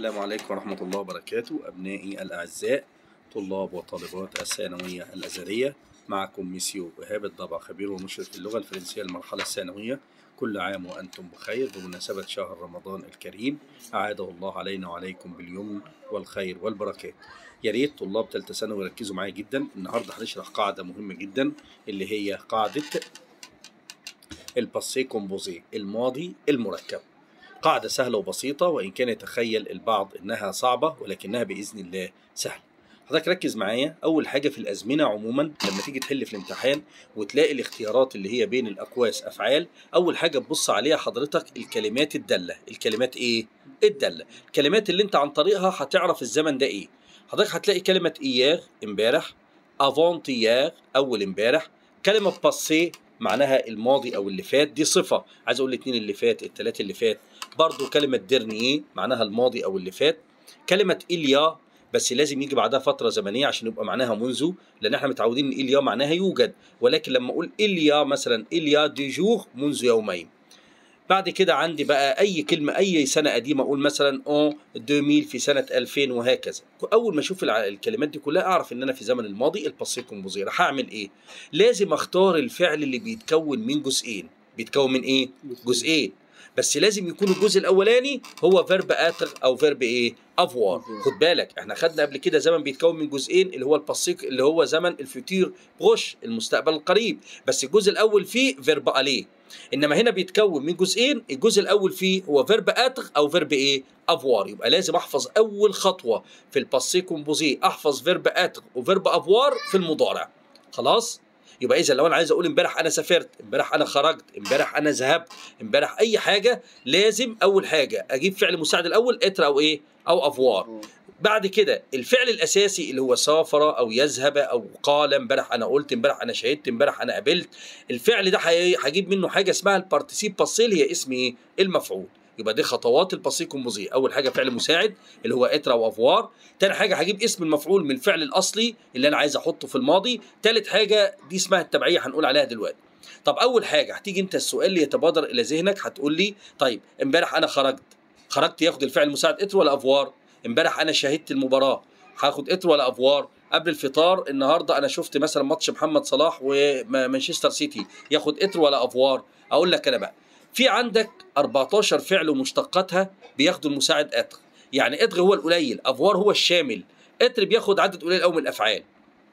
السلام عليكم ورحمة الله وبركاته أبنائي الأعزاء طلاب وطالبات الثانوية الأزهرية معكم ميسيو إيهاب الضبع خبير ومشرف اللغة الفرنسية المرحلة الثانوية كل عام وأنتم بخير بمناسبة شهر رمضان الكريم أعاده الله علينا وعليكم باليمن والخير والبركات يا ريت طلاب ثالثة ثانوي يركزوا معايا جدا النهارده هنشرح قاعدة مهمة جدا اللي هي قاعدة الباسي كومبوزي الماضي المركب قاعدة سهلة وبسيطة وإن كان يتخيل البعض إنها صعبة ولكنها بإذن الله سهلة حضرتك ركز معايا أول حاجة في الأزمنة عموما لما تيجي تحل في الامتحان وتلاقي الاختيارات اللي هي بين الأقواس أفعال أول حاجة تبص عليها حضرتك الكلمات الدالة الكلمات إيه؟ الدالة الكلمات اللي أنت عن طريقها هتعرف الزمن ده إيه حضرتك هتلاقي كلمة إياغ امبارح افونت إياغ أول امبارح كلمة باسي معناها الماضي او اللي فات دي صفه عايز اقول الاثنين اللي فات الثلاثه اللي فات برضو كلمه ديرنيه معناها الماضي او اللي فات كلمه إليا بس لازم يجي بعدها فتره زمنيه عشان يبقى معناها منذ لان احنا متعودين ان إليا معناها يوجد ولكن لما اقول إليا مثلا إليا دي جور منذ يومين بعد كده عندي بقى اي كلمه اي سنه قديمه اقول مثلا اون 2000 في سنه 2000 وهكذا اول ما اشوف الع- الكلمات دي كلها اعرف ان انا في زمن الماضي الباسي كومبوزي راح اعمل ايه لازم اختار الفعل اللي بيتكون من جزئين بيتكون من ايه جزئين بس لازم يكون الجزء الاولاني هو فيرب اتر او فيرب ايه افوار خد بالك احنا خدنا قبل كده زمن بيتكون من جزئين اللي هو الباسيك اللي هو زمن الفيتير بروش المستقبل القريب بس الجزء الاول فيه فيرب اليه انما هنا بيتكون من جزئين الجزء الاول فيه هو فيرب اتر او فيرب ايه افوار يبقى لازم احفظ اول خطوه في الباسي كومبوزي احفظ فيرب اتر وفيرب افوار في المضارع خلاص يبقى اذا لو انا عايز اقول امبارح انا سافرت امبارح انا خرجت امبارح انا ذهبت امبارح اي حاجه لازم اول حاجه اجيب فعل مساعد الاول اتر او ايه او افوار بعد كده الفعل الاساسي اللي هو سافر او يذهب او قال امبارح انا قلت امبارح انا شهدت امبارح انا قابلت الفعل ده هي- هجيب منه حاجه اسمها البارتيسيب باسيل هي اسم ايه المفعول يبقى دي خطوات الباسي كومبوزي اول حاجه فعل مساعد اللي هو اترا وافوار تاني حاجه هجيب اسم المفعول من الفعل الاصلي اللي انا عايز احطه في الماضي تالت حاجه دي اسمها التبعيه هنقول عليها دلوقتي طب اول حاجه هتيجي انت السؤال اللي يتبادر الى ذهنك هتقول لي طيب امبارح انا خرجت خرجت ياخد الفعل المساعد اتر ولا افوار امبارح انا شاهدت المباراه هاخد اتر ولا افوار قبل الفطار النهارده انا شفت مثلا ماتش محمد صلاح ومانشستر سيتي ياخد اتر ولا افوار اقول لك انا بقى في عندك 14 فعل ومشتقاتها بياخدوا المساعد اتر يعني اتر هو القليل افوار هو الشامل اتر بياخد عدد قليل قوي من الافعال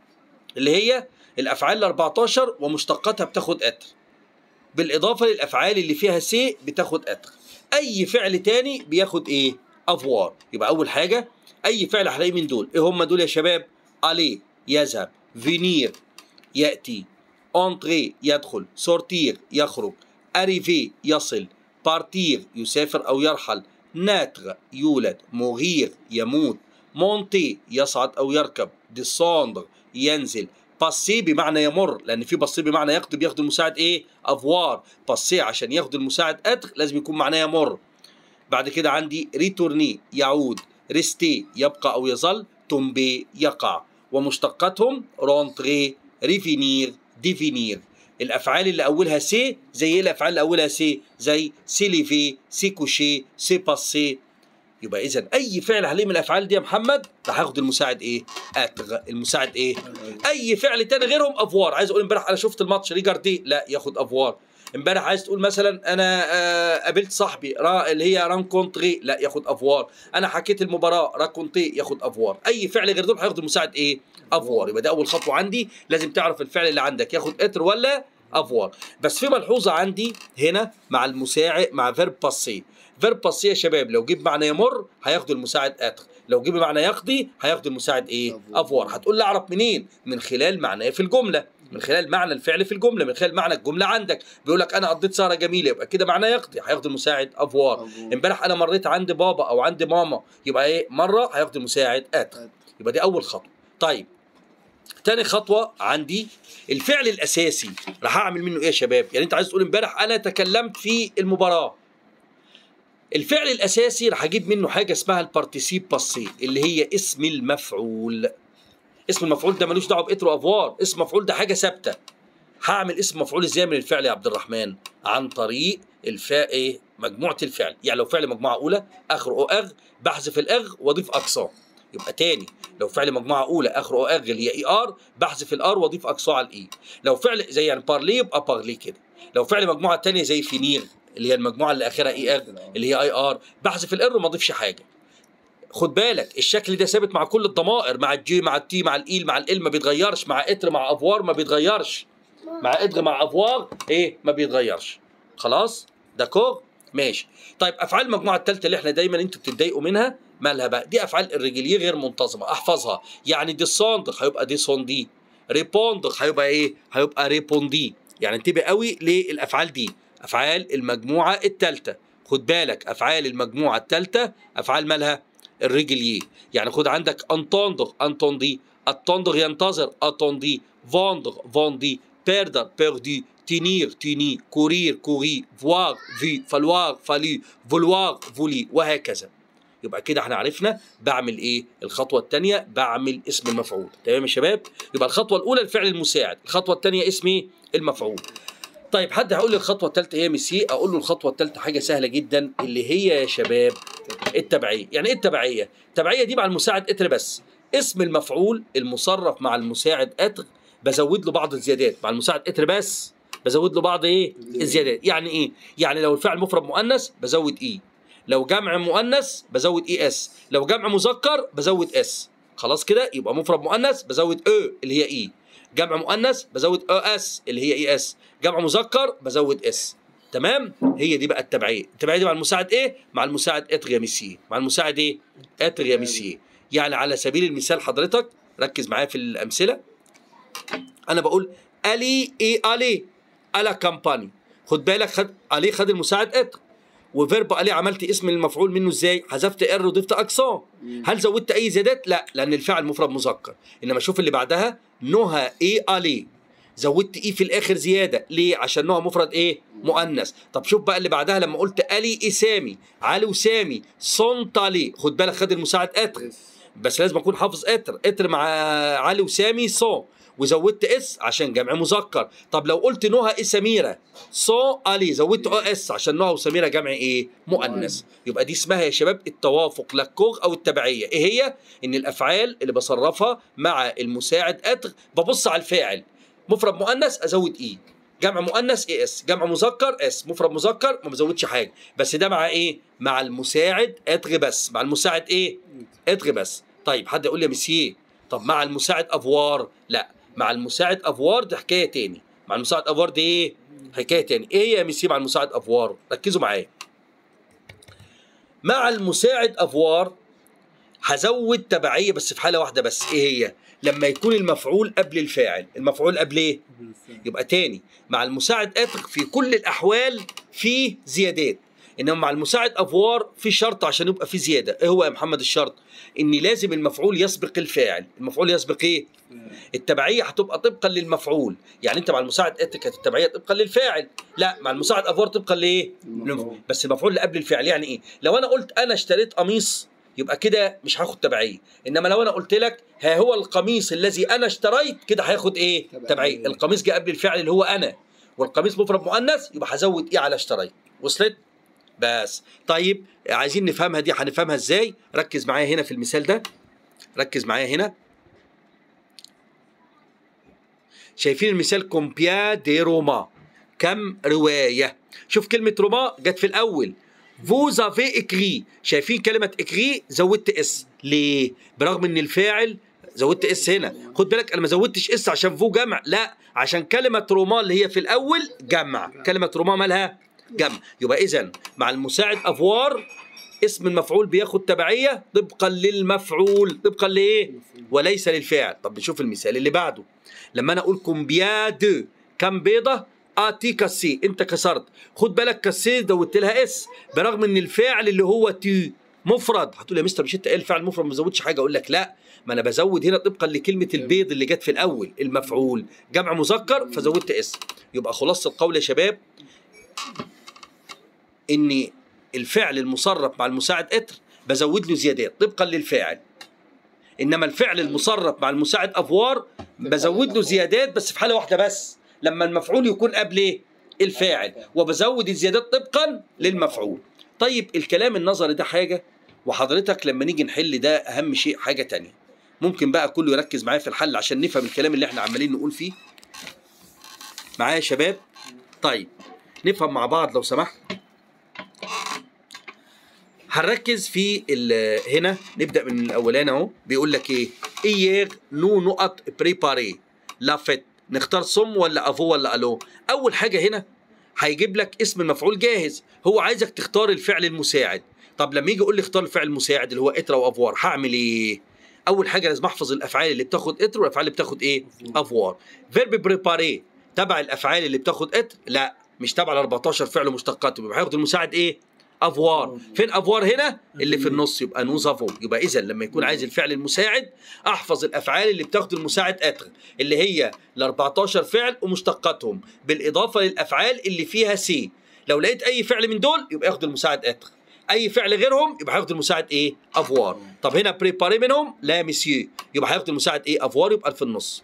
اللي هي الافعال ال 14 ومشتقاتها بتاخد اتر بالاضافه للافعال اللي فيها سي بتاخد اتر اي فعل تاني بياخد ايه افوار يبقى اول حاجه اي فعل هلاقيه من دول ايه هم دول يا شباب الي يذهب فينير ياتي انتري يدخل سورتير يخرج اريفي يصل بارتير يسافر او يرحل ناتر يولد موغير يموت مونتي يصعد او يركب ديسوندر ينزل باسي بمعنى يمر لان في باسي بمعنى يقضي بياخد المساعد ايه افوار باسي عشان ياخد المساعد اتر لازم يكون معناه يمر بعد كده عندي ريتورني يعود ريستي يبقى او يظل تومبي يقع ومشتقاتهم رونتري ريفينير ديفينير الافعال اللي اولها سي زي ايه الافعال اللي اولها سي زي سيليفي سيكوشي سي باسي يبقى اذا اي فعل عليه من الافعال دي يا محمد راح هاخد المساعد ايه اتغ المساعد ايه اي فعل تاني غيرهم افوار عايز اقول امبارح انا شفت الماتش ريجاردي لا ياخد افوار امبارح عايز تقول مثلا انا آه، قابلت صاحبي را اللي هي رانكونتري لا ياخد افوار انا حكيت المباراه راكونتي ياخد افوار اي فعل غير دول هياخد المساعد ايه افوار يبقى ده اول خطوه عندي لازم تعرف الفعل اللي عندك ياخد اتر ولا افوار بس في ملحوظه عندي هنا مع المساعد مع فيرب باسي فيرب باسي يا شباب لو جيب معنى يمر هياخدوا المساعد اتر لو جيب معنى يقضي هياخدوا المساعد ايه أفوار. افوار هتقول لي اعرف منين من خلال معناه في الجمله من خلال معنى الفعل في الجمله من خلال معنى الجمله عندك بيقول لك انا قضيت سهره جميله يبقى كده معناه يقضي هياخد المساعد افوار أفوار. امبارح انا مريت عند بابا او عند ماما يبقى ايه مره هياخد المساعد اتر أتر. يبقى دي اول خطوه طيب تاني خطوه عندي الفعل الاساسي راح اعمل منه ايه يا شباب يعني انت عايز تقول امبارح انا تكلمت في المباراه الفعل الاساسي راح اجيب منه حاجه اسمها البارتيسيب باسي اللي هي اسم المفعول اسم المفعول ده ملوش دعوه باتر وافوار اسم مفعول ده حاجه ثابته هعمل اسم مفعول ازاي من الفعل يا عبد الرحمن عن طريق الفاء ايه مجموعه الفعل يعني لو فعل مجموعه اولى اخر او اغ بحذف الاغ واضيف اقصاه يبقى تاني لو فعل مجموعه اولى اخر او اغ اللي هي اي ار بحذف الار واضيف اقصاه على الاي لو فعل زي يعني بارلي يبقى بارلي كده لو فعل مجموعه تانية زي فينير اللي هي المجموعه اللي اخرها اي اغ اللي هي اي ار بحذف الار وما اضيفش حاجه خد بالك الشكل ده ثابت مع كل الضمائر مع الجي مع التي مع الايل مع ال ما بيتغيرش مع اتر مع افوار ما بيتغيرش مع ادغ مع افوار ايه ما بيتغيرش خلاص داكور ماشي طيب افعال المجموعه الثالثه اللي احنا دايما انتوا بتتضايقوا منها مالها بقى دي افعال الرجليه غير منتظمه احفظها يعني ديسوندغ هيبقى ديسوندي ريبوندغ هيبقى ايه هيبقى ريبوندي يعني انتبه قوي للافعال دي افعال المجموعه الثالثه خد بالك افعال المجموعه الثالثه افعال مالها الرجليه يعني خد عندك انتوندغ انتوندي اتوندغ ينتظر اتوندي فوندغ فوندي perdre, perdu, tenir, tenu, courir, couru, voir, vu, falloir, fallu, vouloir, voulu وهكذا. يبقى كده احنا عرفنا بعمل ايه؟ الخطوة الثانية بعمل اسم المفعول، تمام يا شباب؟ يبقى الخطوة الأولى الفعل المساعد، الخطوة الثانية اسم ايه؟ المفعول. طيب حد هيقول لي الخطوة الثالثة ايه يا ميسي؟ أقول له الخطوة الثالثة حاجة سهلة جدا اللي هي يا شباب التبعية، يعني ايه التبعية؟ التبعية دي مع المساعد اتر بس. اسم المفعول المصرف مع المساعد اتر بزود له بعض الزيادات مع المساعد اتر بس بزود له بعض ايه الزيادات يعني ايه يعني لو الفعل مفرد مؤنث بزود اي لو جمع مؤنث بزود اي اس لو جمع مذكر بزود اس خلاص كده يبقى مفرد مؤنث بزود او اللي هي اي جمع مؤنث بزود او اس اللي هي اي اس جمع مذكر بزود اس تمام هي دي بقى التبعيه التبعيه دي مع المساعد ايه مع المساعد اتر يا ميسيه مع المساعد ايه اتر يا ميسيه يعني على سبيل المثال حضرتك ركز معايا في الامثله انا بقول الي اي الي الا كامباني خد بالك خد الي خد المساعد اتر وفيرب الي عملت اسم المفعول منه ازاي حذفت ار وضفت اقصاه هل زودت اي زيادات لا لان الفعل مفرد مذكر انما شوف اللي بعدها نهى اي الي زودت اي في الاخر زياده ليه عشان نوع مفرد ايه مؤنث طب شوف بقى اللي بعدها لما قلت الي اسامي علي وسامي صنطالي خد بالك خد المساعد اتر بس لازم اكون حافظ اتر اتر مع علي وسامي صو وزودت اس عشان جمع مذكر طب لو قلت نهى ايه سميره صو الي زودت او اس عشان نهى وسميره جمع ايه مؤنث يبقى دي اسمها يا شباب التوافق للكوغ او التبعيه ايه هي ان الافعال اللي بصرفها مع المساعد اتر ببص على الفاعل مفرد مؤنث ازود اي جمع مؤنث اي اس جمع مذكر اس مفرد مذكر ما بزودش حاجه بس ده مع ايه مع المساعد اتغ بس مع المساعد ايه اتغ بس طيب حد يقول لي يا مسييه طب مع المساعد افوار لا مع المساعد افوار دي حكايه تاني مع المساعد افوار دي ايه حكايه تاني ايه يا مسييه مع المساعد افوار ركزوا معايا مع المساعد افوار هزود تبعيه بس في حاله واحده بس ايه هي لما يكون المفعول قبل الفاعل المفعول قبل ايه يبقى تاني مع المساعد اتق في كل الاحوال في زيادات انما مع المساعد افوار في شرط عشان يبقى في زياده ايه هو يا محمد الشرط ان لازم المفعول يسبق الفاعل المفعول يسبق ايه التبعيه هتبقى طبقا للمفعول يعني انت مع المساعد اتك كانت التبعيه طبقا للفاعل لا مع المساعد افوار طبقا لايه المفعول. بس المفعول اللي قبل الفعل يعني ايه لو انا قلت انا اشتريت قميص يبقى كده مش هاخد تبعيه انما لو انا قلت لك ها هو القميص الذي انا اشتريت كده هياخد ايه تبعية. تبعيه القميص جه قبل الفعل اللي هو انا والقميص مفرد مؤنث يبقى هزود ايه على اشتريت وصلت بس طيب عايزين نفهمها دي هنفهمها ازاي ركز معايا هنا في المثال ده ركز معايا هنا شايفين المثال كومبيا دي روما كم رواية شوف كلمة روما جت في الأول فوز افي اكري شايفين كلمة اكري زودت اس ليه؟ برغم ان الفاعل زودت اس هنا خد بالك انا ما زودتش اس عشان فو جمع لا عشان كلمة روما اللي هي في الأول جمع كلمة روما مالها جمع يبقى إذا مع المساعد افوار اسم المفعول بياخد تبعية طبقا للمفعول طبقا لإيه؟ وليس للفاعل طب نشوف المثال اللي بعده لما انا اقول كومبيا دو كم بيضه اتي كاسي انت كسرت خد بالك كاسي زودت لها اس برغم ان الفاعل اللي هو تي مفرد هتقول يا مستر مش انت قايل فعل مفرد ما بزودش حاجه اقول لك لا ما انا بزود هنا طبقا لكلمه البيض اللي جت في الاول المفعول جمع مذكر فزودت اس يبقى خلاصه القول يا شباب ان الفعل المصرف مع المساعد اتر بزود له زيادات طبقا للفاعل انما الفعل المصرف مع المساعد افوار بزود له زيادات بس في حاله واحده بس لما المفعول يكون قبل ايه الفاعل وبزود الزيادات طبقا للمفعول طيب الكلام النظري ده حاجه وحضرتك لما نيجي نحل ده اهم شيء حاجه تانية ممكن بقى كله يركز معايا في الحل عشان نفهم الكلام اللي احنا عمالين نقول فيه معايا يا شباب طيب نفهم مع بعض لو سمحت هنركز في ال- هنا نبدا من الاولاني اهو بيقول لك ايه ايير نو نقط بريباري لافت نختار صم ولا افو ولا الو اول حاجه هنا هيجيب لك اسم المفعول جاهز هو عايزك تختار الفعل المساعد طب لما يجي يقول لي اختار الفعل المساعد اللي هو اترا وافوار هعمل ايه اول حاجه لازم احفظ الافعال اللي بتاخد اتر والافعال اللي بتاخد ايه افوار فيرب بريباري تبع الافعال اللي بتاخد اتر لا مش تبع ال 14 فعل مشتقات يبقى هياخد المساعد ايه افوار فين افوار هنا اللي في النص يبقى نوز افو يبقى اذا لما يكون عايز الفعل المساعد احفظ الافعال اللي بتاخد المساعد اتر اللي هي ال 14 فعل ومشتقاتهم بالاضافه للافعال اللي فيها سي لو لقيت اي فعل من دول يبقى ياخد المساعد اتر اي فعل غيرهم يبقى هياخد المساعد ايه افوار طب هنا بريباري منهم لا مسيو يبقى هياخد المساعد ايه افوار يبقى في النص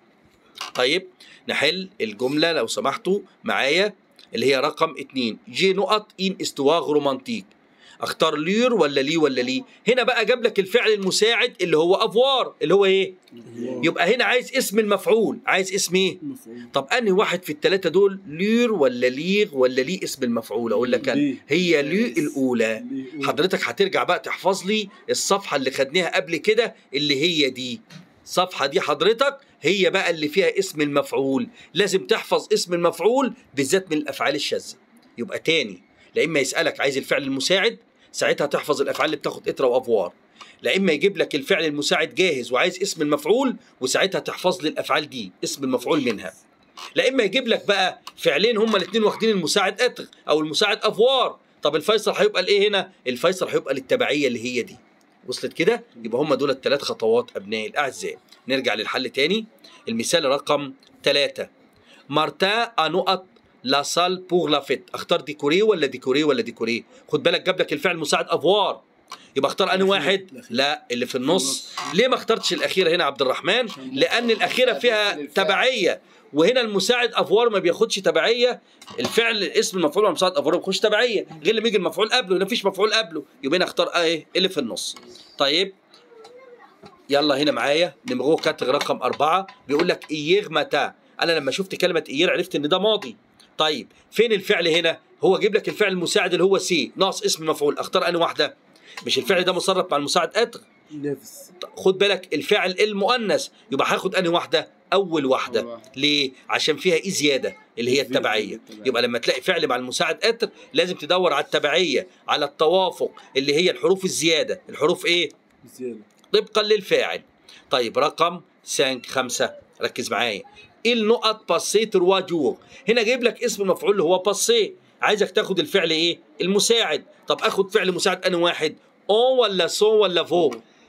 طيب نحل الجمله لو سمحتوا معايا اللي هي رقم اتنين جي نقط ان استواغ رومانتيك اختار لير ولا لي ولا لي هنا بقى جاب لك الفعل المساعد اللي هو افوار اللي هو ايه يبقى هنا عايز اسم المفعول عايز اسم ايه طب انهي واحد في الثلاثه دول لير ولا ليغ ولا لي اسم المفعول اقول لك أنا. لي. هي لي الاولى حضرتك هترجع بقى تحفظ لي الصفحه اللي خدناها قبل كده اللي هي دي الصفحه دي حضرتك هي بقى اللي فيها اسم المفعول لازم تحفظ اسم المفعول بالذات من الافعال الشاذه يبقى تاني لا اما يسالك عايز الفعل المساعد ساعتها تحفظ الافعال اللي بتاخد اترا وافوار لا اما يجيب لك الفعل المساعد جاهز وعايز اسم المفعول وساعتها تحفظ لي الافعال دي اسم المفعول منها لا اما يجيب لك بقى فعلين هما الاثنين واخدين المساعد اتر او المساعد افوار طب الفيصل هيبقى لايه هنا الفيصل هيبقى للتبعيه اللي هي دي وصلت كده يبقى هما دول الثلاث خطوات ابنائي الاعزاء نرجع للحل تاني المثال رقم ثلاثة مارتا انقط لا سال بور لا فيت اختار ديكوري ولا ديكوري ولا ديكوري خد بالك جاب لك الفعل مساعد افوار يبقى اختار انهي واحد الأخير. لا اللي في النص ليه ما اخترتش الاخيره هنا يا عبد الرحمن لان الاخيره فيها تبعيه وهنا المساعد افوار ما بياخدش تبعيه الفعل اسم المفعول والمساعد افوار ما بياخدش تبعيه غير لما يجي المفعول قبله هنا مفيش مفعول قبله يبقى هنا اختار ايه اللي في النص طيب يلا هنا معايا نمرو كاتغ رقم أربعة بيقول لك إيير متى أنا لما شفت كلمة إيير عرفت إن ده ماضي طيب فين الفعل هنا هو جيب لك الفعل المساعد اللي هو سي ناقص اسم مفعول اختار أنهي واحدة مش الفعل ده مصرف مع المساعد أتغ نفس خد بالك الفعل المؤنث يبقى هاخد انهي واحده اول واحده أول واحدة. ليه عشان فيها اي زياده اللي هي التبعيه التبعية. يبقى لما تلاقي فعل مع المساعد اتر لازم تدور على التبعيه على التوافق اللي هي الحروف الزياده الحروف ايه زيادة طبقا للفاعل طيب رقم 5 خمسة ركز معايا ايه النقط باسي تروا جور هنا جايب لك اسم المفعول اللي هو باسي عايزك تاخد الفعل ايه المساعد طب اخد فعل مساعد انهي واحد اون ولا سون ولا فو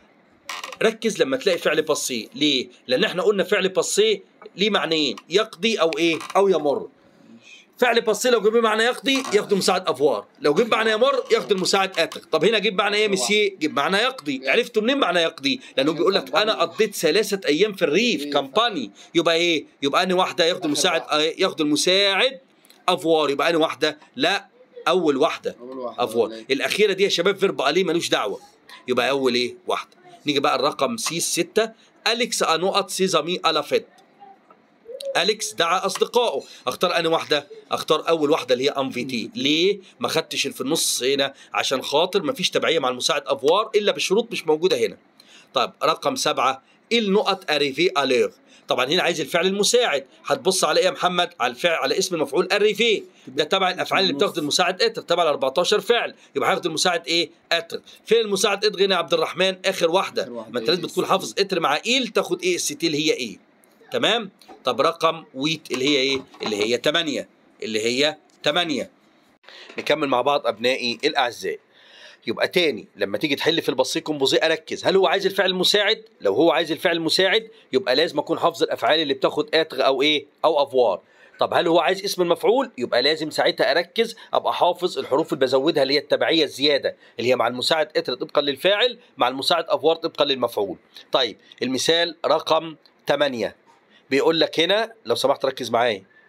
ركز لما تلاقي فعل باسي ليه لان احنا قلنا فعل باسي ليه معنيين يقضي او ايه او يمر فعل باسي لو جيب معنى يقضي ياخد مساعد افوار لو جيب معنى يمر ياخد المساعد اتر طب هنا جيب معنى ايه مسيي جيب معنى يقضي عرفتوا منين معنى يقضي لانه بيقول لك انا قضيت ثلاثه ايام في الريف كامباني يبقى ايه يبقى انهي واحده ياخد المساعد آه، ياخد المساعد افوار يبقى انهي واحده لا اول واحده أول واحدة افوار ولا إيه؟ الاخيره دي يا شباب فيرب اليه ملوش دعوه يبقى اول ايه واحده نيجي بقى الرقم سيس 6 اليكس انقط سيزامي الافيت اليكس دعا اصدقائه اختار انهي واحده اختار اول واحده اللي هي ام في تي ليه ما خدتش اللي في النص هنا عشان خاطر ما فيش تبعيه مع المساعد افوار الا بشروط مش موجوده هنا طيب رقم سبعة النقط اريفي الير طبعا هنا عايز الفعل المساعد هتبص على ايه يا محمد على الفعل على اسم المفعول اريفي ده تبع الافعال اللي بتاخد المساعد اتر تبع ال 14 فعل يبقى هياخد المساعد ايه اتر فين المساعد اتر هنا يا عبد الرحمن اخر واحده آخر واحدة. ما انت لازم تكون حافظ اتر مع ايل تاخد ايه الستي اللي هي ايه تمام طب رقم ويت اللي هي ايه اللي هي 8 اللي هي 8 نكمل مع بعض ابنائي الاعزاء يبقى تاني لما تيجي تحل في البسيط كومبوزي اركز هل هو عايز الفعل المساعد لو هو عايز الفعل المساعد يبقى لازم اكون حافظ الافعال اللي بتاخد اتغ او ايه او افوار طب هل هو عايز اسم المفعول يبقى لازم ساعتها اركز ابقى حافظ الحروف اللي بزودها اللي هي التبعيه الزياده اللي هي مع المساعد اتر طبقا للفاعل مع المساعد افوار طبقا للمفعول طيب المثال رقم 8 بيقول لك هنا لو سمحت ركز معايا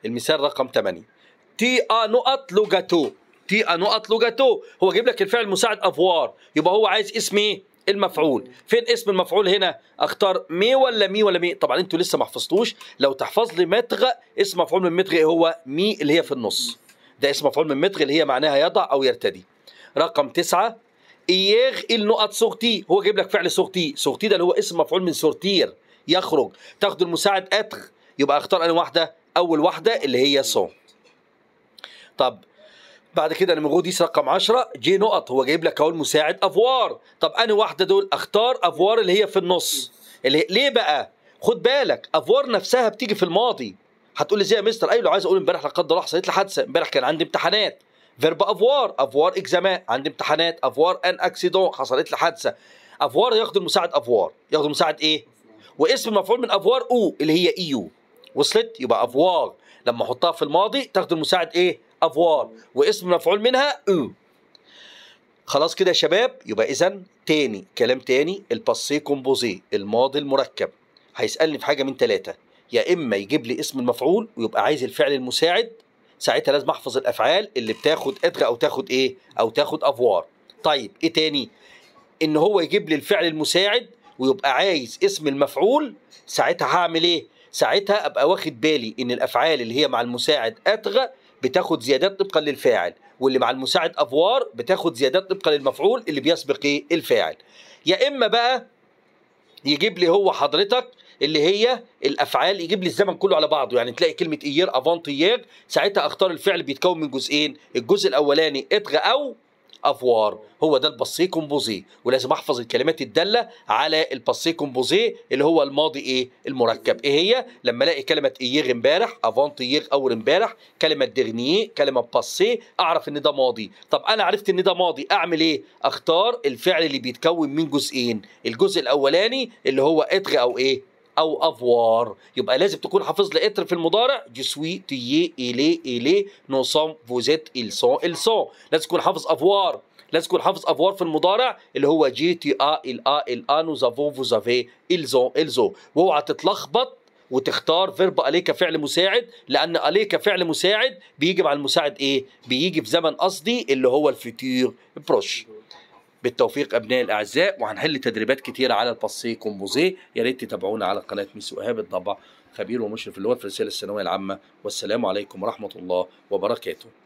المثال رقم 8 تي ا نقط لوجاتو تي ا نقط لوجاتو هو جايب لك الفعل المساعد افوار يبقى هو عايز اسم ايه المفعول فين اسم المفعول هنا اختار مي ولا مي ولا مي طبعا انتوا لسه ما حفظتوش لو تحفظ لي متغ اسم مفعول من متغ إيه هو مي اللي هي في النص ده اسم مفعول من متغ اللي هي معناها يضع او يرتدي رقم تسعة إيغ النقط سورتي هو جايب لك فعل سورتي سورتي ده اللي هو اسم مفعول من سورتير يخرج تاخد المساعد اتغ يبقى اختار انا واحده اول واحده اللي هي سون طب بعد كده نمرو ديس رقم 10 جي نقط هو جايب لك اهو المساعد افوار طب انا واحده دول اختار افوار اللي هي في النص اللي ليه بقى خد بالك افوار نفسها بتيجي في الماضي هتقول لي ازاي يا مستر ايوه لو عايز اقول امبارح لا قدر الله حصلت لي حادثه امبارح كان عندي امتحانات فيرب افوار افوار اكزامان عندي امتحانات افوار ان اكسيدون حصلت لي حادثه افوار ياخد المساعد افوار ياخد المساعد ايه واسم المفعول من افوار او اللي هي ايو وصلت يبقى افوار لما احطها في الماضي تاخد المساعد ايه افوار واسم مفعول منها او خلاص كده يا شباب يبقى اذا تاني كلام تاني الباسي كومبوزي الماضي المركب هيسالني في حاجه من ثلاثه يا اما يجيب لي اسم المفعول ويبقى عايز الفعل المساعد ساعتها لازم احفظ الافعال اللي بتاخد ادغى او تاخد ايه او تاخد افوار طيب ايه تاني ان هو يجيب لي الفعل المساعد ويبقى عايز اسم المفعول ساعتها هعمل ايه ساعتها ابقى واخد بالي ان الافعال اللي هي مع المساعد اتغى بتاخد زيادات طبقا للفاعل واللي مع المساعد افوار بتاخد زيادات طبقا للمفعول اللي بيسبق ايه الفاعل يا اما بقى يجيب لي هو حضرتك اللي هي الافعال يجيب لي الزمن كله على بعضه يعني تلاقي كلمه ايير افونت ايير ساعتها اختار الفعل بيتكون من جزئين الجزء الاولاني اتغى او افوار هو ده الباسي كومبوزي ولازم احفظ الكلمات الداله على الباسي كومبوزي اللي هو الماضي ايه المركب ايه هي لما الاقي كلمه ايير امبارح افونت ايير اول امبارح كلمه ديرنيه كلمه باسي اعرف ان ده ماضي طب انا عرفت ان ده ماضي اعمل ايه اختار الفعل اللي بيتكون من جزئين الجزء الاولاني اللي هو اتغى او ايه او افوار يبقى لازم تكون حافظ لي اتر في المضارع جو سوي تيي الي الي نو سون فوزيت il سون il سون لازم تكون حافظ افوار لازم تكون حافظ افوار في المضارع اللي هو جي تي ا ال ا ال ا نو زافون فوز افي الزون الزو واوعى تتلخبط وتختار فيرب عليك فعل مساعد لان عليك فعل مساعد بيجي مع المساعد ايه بيجي في زمن قصدي اللي هو الفيتير بروش بالتوفيق ابنائي الاعزاء وهنحل تدريبات كتيره على الباسي كومبوزي يا ريت تتابعونا على قناه ميس وهاب الضبع خبير ومشرف اللغه الفرنسيه للثانويه العامه والسلام عليكم ورحمه الله وبركاته